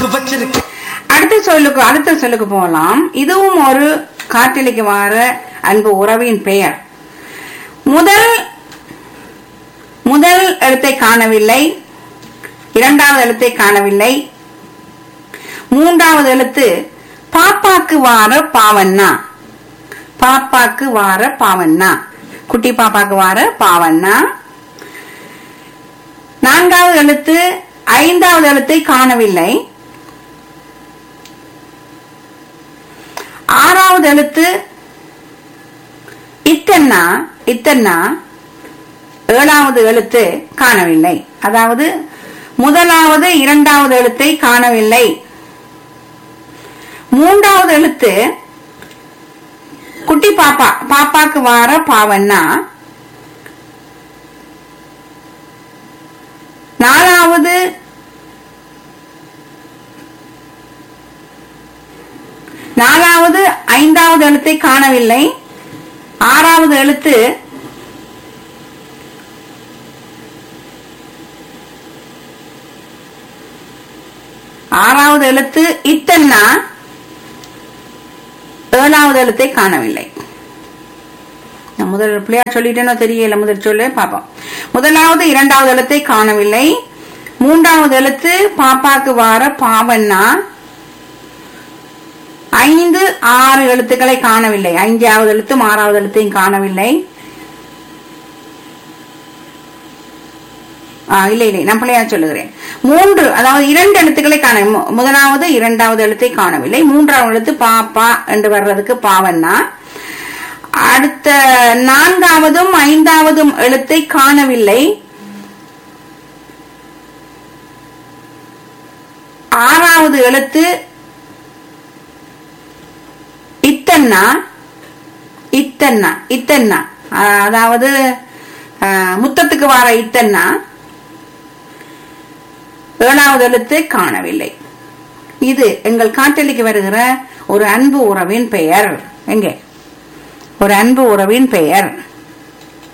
அன்பு வச்சிருக்கேன் அடுத்த சொல்லுக்கு அடுத்த சொல்லுக்கு போகலாம் இதுவும் ஒரு காற்றலைக்கு வார அன்பு உறவின் பெயர் முதல் முதல் எழுத்தை காணவில்லை இரண்டாவது எழுத்தை காணவில்லை மூன்றாவது எழுத்து பாப்பாக்கு வார பாவண்ணா பாப்பாக்கு வார பாவண்ணா குட்டி பாப்பாக்கு வார பாவண்ணா நான்காவது எழுத்து ஐந்தாவது எழுத்தை காணவில்லை ஆறாவது எழுத்து இத்தன்னா இத்தன்னா ஏழாவது எழுத்து காணவில்லை அதாவது முதலாவது இரண்டாவது எழுத்தை காணவில்லை மூன்றாவது எழுத்து குட்டி பாப்பா பாப்பாக்கு வார பாவன்னா நாலாவது நாலாவது ஐந்தாவது எழுத்தை காணவில்லை ஆறாவது எழுத்து ஆறாவது எழுத்து இத்தன்னா ஏழாவது எழுத்தை காணவில்லை நான் முதல் பிள்ளையார் சொல்லிட்டேனோ தெரியல முதல் சொல்லு பாப்போம் முதலாவது இரண்டாவது எழுத்தை காணவில்லை மூன்றாவது எழுத்து பாப்பாக்கு வார பாவன்னா ஐந்து ஆறு எழுத்துக்களை காணவில்லை ஐந்தாவது எழுத்தும் ஆறாவது எழுத்தையும் காணவில்லை ஆ, இல்லை இல்லை நான் பிள்ளையா சொல்லுகிறேன் மூன்று அதாவது இரண்டு எழுத்துக்களை காண மு- முதலாவது இரண்டாவது எழுத்தை காணவில்லை மூன்றாவது எழுத்து பாப்பா என்று வர்றதுக்கு பாவன்னா அடுத்த நான்காவதும் ஐந்தாவதும் எழுத்தை காணவில்லை ஆறாவது எழுத்து இத்தன்னா இத்தன்னா இத்தன்னா ஆஹ் அதாவது ஆஹ் முத்தத்துக்கு வர இத்தன்னா ஏழாவது எழுத்து காணவில்லை இது எங்கள் காட்டலிக்கு வருகிற ஒரு அன்பு உறவின் பெயர் எங்கே ஒரு அன்பு உறவின் பெயர்